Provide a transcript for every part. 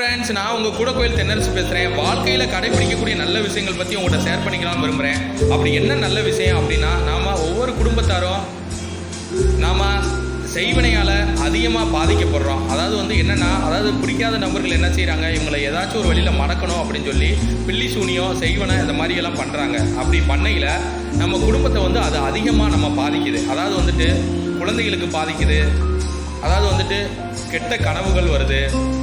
friends நான் உங்கள் கூட கோயில் தென்னரசு பேசுகிறேன் வாழ்க்கையில் கடைபிடிக்கக்கூடிய நல்ல விஷயங்கள் பற்றி உங்கள்கிட்ட ஷேர் பண்ணிக்கலாம்னு விரும்புகிறேன் அப்படி என்ன நல்ல விஷயம் அப்படின்னா நாம் ஒவ்வொரு குடும்பத்தாரும் நாம் செய்வினையால் அதிகமாக பாதிக்கப்படுறோம் அதாவது வந்து என்னென்னா அதாவது பிடிக்காத நபர்கள் என்ன செய்கிறாங்க இவங்களை ஏதாச்சும் ஒரு வழியில் மடக்கணும் அப்படின்னு சொல்லி பில்லி சூனியம் செய்வனை இந்த மாதிரியெல்லாம் பண்ணுறாங்க அப்படி பண்ணையில் நம்ம குடும்பத்தை வந்து அது அதிகமாக நம்ம பாதிக்குது அதாவது வந்துட்டு குழந்தைகளுக்கு பாதிக்குது அதாவது வந்துட்டு கெட்ட கனவுகள் வருது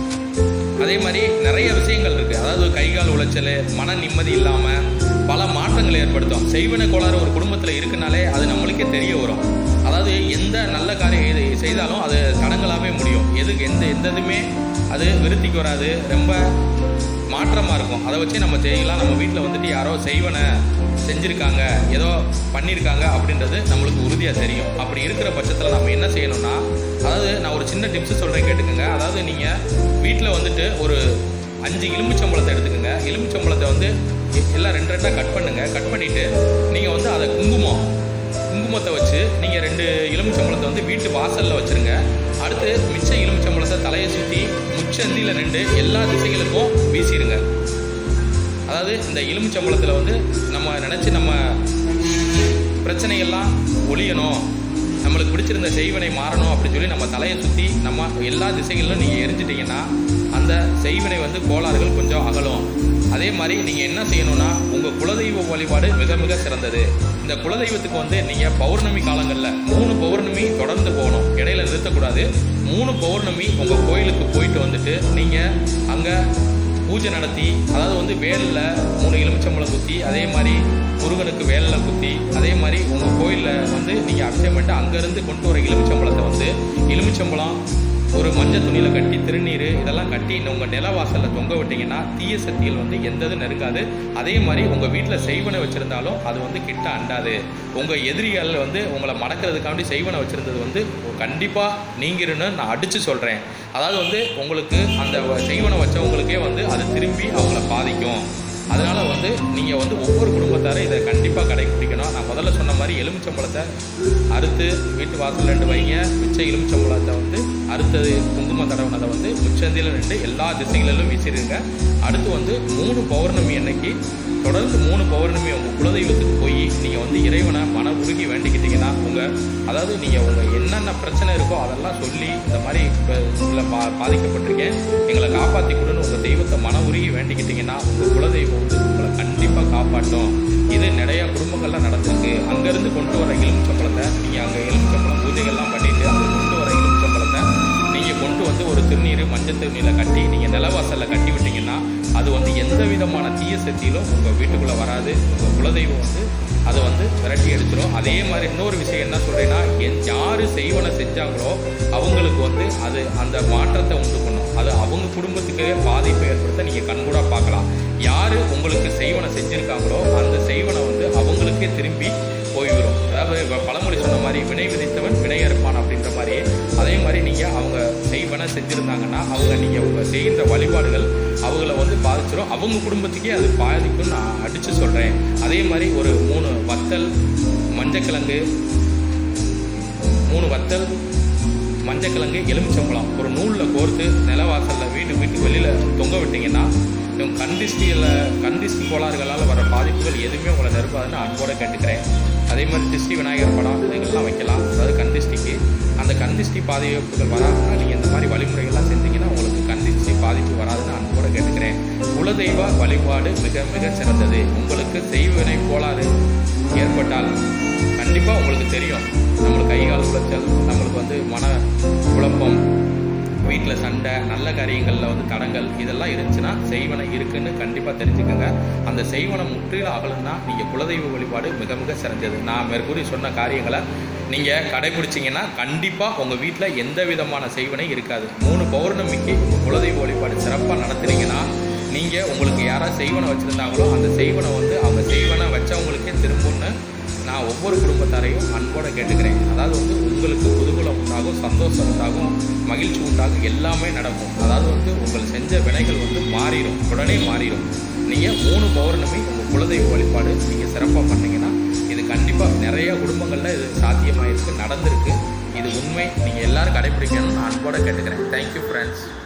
அதே மாதிரி நிறைய விஷயங்கள் இருக்குது அதாவது கை கால் உளைச்சல் மன நிம்மதி இல்லாமல் பல மாற்றங்களை ஏற்படுத்தும் செய்வன கோளாறு ஒரு குடும்பத்தில் இருக்குனாலே அது நம்மளுக்கே தெரிய வரும் அதாவது எந்த நல்ல காரியம் எது செய்தாலும் அது தடங்களாகவே முடியும் எதுக்கு எந்த எந்த இதுவுமே அது விருத்திக்கு வராது ரொம்ப மாற்றமாக இருக்கும் அதை வச்சு நம்ம செய்யலாம் நம்ம வீட்டில் வந்துட்டு யாரோ செய்வனை செஞ்சுருக்காங்க ஏதோ பண்ணியிருக்காங்க அப்படின்றது நம்மளுக்கு உறுதியாக தெரியும் அப்படி இருக்கிற பட்சத்தில் நம்ம என்ன செய்யணும்னா அதாவது நான் ஒரு சின்ன டிப்ஸ் சொல்கிறேன் கேட்டுக்கோங்க அதாவது நீங்கள் வீட்டில் வந்துட்டு ஒரு அஞ்சு எலுமிச்சம்பழத்தை எடுத்துக்கோங்க எலுமிச்சம்பழத்தை வந்து எ- எல்லாம் ரெண்டு ரெண்டாக கட் பண்ணுங்கள் கட் பண்ணிவிட்டு நீங்கள் வந்து அதை குங்குமம் குங்குமத்தை வச்சு நீங்கள் ரெண்டு எலுமிச்சம்பழத்தை வந்து வீட்டு வாசலில் வச்சுருங்க அடுத்து மிச்ச எலுமிச்சம்பழத்தை தலையை சுற்றி முச்சந்தியில் ரெண்டு எல்லா திசைகளுக்கும் வீசிடுங்க அதாவது இந்த எலுமிச்சம்பழத்தில் வந்து நம்ம நினச்சி நம்ம பிரச்சனையெல்லாம் ஒழியணும் நம்மளுக்கு பிடிச்சிருந்த செய்வினை மாறணும் அப்படின்னு சொல்லி நம்ம தலையை சுற்றி நம்ம எல்லா திசைகளிலும் நீங்கள் எரிஞ்சிட்டிங்கன்னா அந்த செய்வினை வந்து கோளாறுகள் கொஞ்சம் அகலும் அதே மாதிரி நீங்கள் என்ன செய்யணும்னா உங்கள் குலதெய்வ வழிபாடு மிக மிக சிறந்தது இந்த குலதெய்வத்துக்கு வந்து நீங்கள் பௌர்ணமி காலங்களில் மூணு பௌர்ணமி தொடர்ந்து போகணும் இடையில நிறுத்தக்கூடாது மூணு பௌர்ணமி உங்கள் கோயிலுக்கு போயிட்டு வந்துட்டு நீங்கள் அங்கே பூஜை நடத்தி அதாவது வந்து வேலில் மூணு எலுமிச்சம்பழம் குத்தி அதே மாதிரி முருகனுக்கு வேலில் குத்தி அதே மாதிரி உங்கள் கோயிலில் வந்து நீங்கள் அபிஷேகம் பண்ணிட்டு அங்கேருந்து கொண்டு வர எலுமிச்சம்பழத்தை வந்து எலுமிச்சம்பழம் ஒரு மஞ்சள் துணியில் கட்டி திருநீர் இதெல்லாம் கட்டி உங்கள் நிலவாசலில் தொங்க விட்டீங்கன்னா தீய சக்திகள் வந்து எந்த இது நெருங்காது அதே மாதிரி உங்கள் வீட்டில் செய்வனை வச்சுருந்தாலும் அது வந்து கிட்ட அண்டாது உங்கள் எதிரிகள் வந்து உங்களை மடக்கிறதுக்காண்டி செய்வனை வச்சுருந்தது வந்து கண்டிப்பாக நீங்கிருன்னு நான் அடித்து சொல்கிறேன் அதாவது வந்து உங்களுக்கு அந்த செய்வனை வச்சவங்களுக்கே வந்து அது திரும்பி அவங்கள பாதிக்கும் அதனால் வந்து நீங்கள் வந்து ஒவ்வொரு குடும்பத்தாரும் இதை கண்டிப்பாக கடைபிடிக்கணும் நான் முதல்ல சொன்ன மாதிரி எலுமிச்சம்பழத்தை அறுத்து வீட்டு வாசல் ரெண்டு வைங்க மிச்ச எலுமிச்சம்பழத்தை வந்து அறுத்தது குங்கும தடவினதை வந்து முச்சந்தியில் ரெண்டு எல்லா திசைகளிலும் வீசிடுங்க அடுத்து வந்து மூணு பௌர்ணமி அன்னைக்கு தொடர்ந்து மூணு பௌர்ணமி உங்கள் குலதெய்வத்துக்கு போய் நீங்கள் வந்து இறைவனை மன உருகி வேண்டிக்கிட்டீங்கன்னா உங்கள் அதாவது நீங்கள் உங்கள் என்னென்ன பிரச்சனை இருக்கோ அதெல்லாம் சொல்லி இந்த மாதிரி இப்போ உங்களை பா பாதிக்கப்பட்டிருக்கேன் எங்களை காப்பாற்றி கொடுன்னு உங்கள் தெய்வத்தை மன உருகி வேண்டிக்கிட்டீங்கன்னா உங்கள் குலதெய்வம் வந்து உங்களை கண்டிப்பாக காப்பாற்றும் இது நிறைய குடும்பங்கள்ல நடந்திருக்கு அங்கேருந்து கொண்டு வர எலுமிச்சம்பழத்தை நீங்கள் அங்கே எலுமிச்சம்பழம் பூஜைகள்லாம் பண்ணிட்டு அங்கே கொண்டு வர எலுமிச்சம்பழத்தை நீங்கள் கொண்டு வந்து ஒரு திருநீர் மஞ்சள் திருநீரில் கட்டி நீங்கள் நிலவாசலில் கட்டி விட்டீங்கன்னா அது வந்து எந்த விதமான தீய சக்தியிலும் உங்கள் வீட்டுக்குள்ளே வராது உங்கள் குலதெய்வம் வந்து அதை வந்து விரட்டி எடுத்துரும் அதே மாதிரி இன்னொரு விஷயம் என்ன சொல்கிறேன்னா என் யார் செய்வனை செஞ்சாங்களோ அவங்களுக்கு வந்து அது அந்த மாற்றத்தை உண்டு பண்ணும் அது அவங்க குடும்பத்துக்கே பாதிப்பை ஏற்படுத்த நீங்கள் கண்கூடா பார்க்கலாம் யார் உங்களுக்கு செய்வனை செஞ்சுருக்காங்களோ அந்த செய்வனை வந்து அவங்களுக்கே திரும்பி போய்விடும் அதாவது இப்ப பழமொழி சொன்ன மாதிரி வினை விதித்தவன் வினை அறுப்பான் அப்படின்ற மாதிரி அதே மாதிரி நீங்கள் அவங்க செய்வன செஞ்சுருந்தாங்கன்னா அவங்க நீங்கள் அவங்க செய்கின்ற வழிபாடுகள் அவங்கள வந்து பாதிச்சிடும் அவங்க குடும்பத்துக்கே அது பாதிக்கும்னு நான் அடித்து சொல்கிறேன் அதே மாதிரி ஒரு மூணு வத்தல் மஞ்சக்கிழங்கு மூணு வத்தல் மஞ்சக்கிழங்கு எலுமிச்சம்பழம் ஒரு நூலில் கோர்த்து நிலவாசலில் வீட்டு வீட்டு வெளியில் தொங்க விட்டீங்கன்னா இவங்க கண்டிஸ்டியில் கண்டிஸ்டி கோளாறுகளால் வர பாதிப்புகள் எதுவுமே உங்களை நெருப்பாதுன்னு அன்போட கேட்டுக்கிறேன் அதே மாதிரி திஷ்டி விநாயகர் படம் இதுகள்லாம் வைக்கலாம் அதாவது கண்டிஸ்டிக்கு அந்த கண்டிஸ்டி பாதிப்புகள் வராதுன்னா நீங்கள் இந்த மாதிரி வழிமுறைகள்லாம் செஞ்சீங்கன்னா உங்களுக்கு கண்டிஸ்டி பாதிப்பு வராதுன்னு அன்போட கேட்டுக்கிறேன் குலதெய்வ வழிபாடு மிக மிக சிறந்தது உங்களுக்கு செய்வினை கோளாறு ஏற்பட்டால் கண்டிப்பாக உங்களுக்கு தெரியும் நம்மளுக்கு கை கால் உளைச்சல் நம்மளுக்கு வந்து மன குழப்பம் வீட்டில் சண்டை நல்ல காரியங்களில் வந்து தடங்கள் இதெல்லாம் இருந்துச்சுன்னா செய்வனை இருக்குன்னு கண்டிப்பாக தெரிஞ்சுக்கோங்க அந்த செய்வனை முற்றிலும் அகலன்னா நீங்கள் குலதெய்வ வழிபாடு மிக மிக சிறந்தது நான் மேற்கூறி சொன்ன காரியங்களை நீங்கள் கடைபிடிச்சிங்கன்னா கண்டிப்பாக உங்கள் வீட்டில் எந்த விதமான செய்வனை இருக்காது மூணு பௌர்ணமிக்கு உங்கள் குலதெய்வ வழிபாடு சிறப்பாக நடத்துனீங்கன்னா நீங்கள் உங்களுக்கு யாராவது செய்வனை வச்சுருந்தாங்களோ அந்த செய்வனை வந்து அவங்க செய்வனை வச்சவங்களுக்கே திரும்பும்னு நான் ஒவ்வொரு குடும்பத்தாரையும் அன்போட கேட்டுக்கிறேன் அதாவது வந்து உங்களுக்கு குதூகலம் உண்டாகும் சந்தோஷம் உண்டாகும் மகிழ்ச்சி உண்டாகும் எல்லாமே நடக்கும் அதாவது வந்து உங்கள் செஞ்ச வினைகள் வந்து மாறிடும் உடனே மாறிடும் நீங்கள் மூணு பௌர்ணமி உங்கள் குலதெய்வ வழிபாடு நீங்கள் சிறப்பாக பண்ணீங்கன்னா இது கண்டிப்பாக நிறைய குடும்பங்களில் இது சாத்தியமாயிருக்கு நடந்திருக்கு இது உண்மை நீங்கள் எல்லாரும் கடைபிடிக்கணும்னு நான் அன்போட கேட்டுக்கிறேன் தேங்க்யூ ஃப்ரெண்ட்ஸ்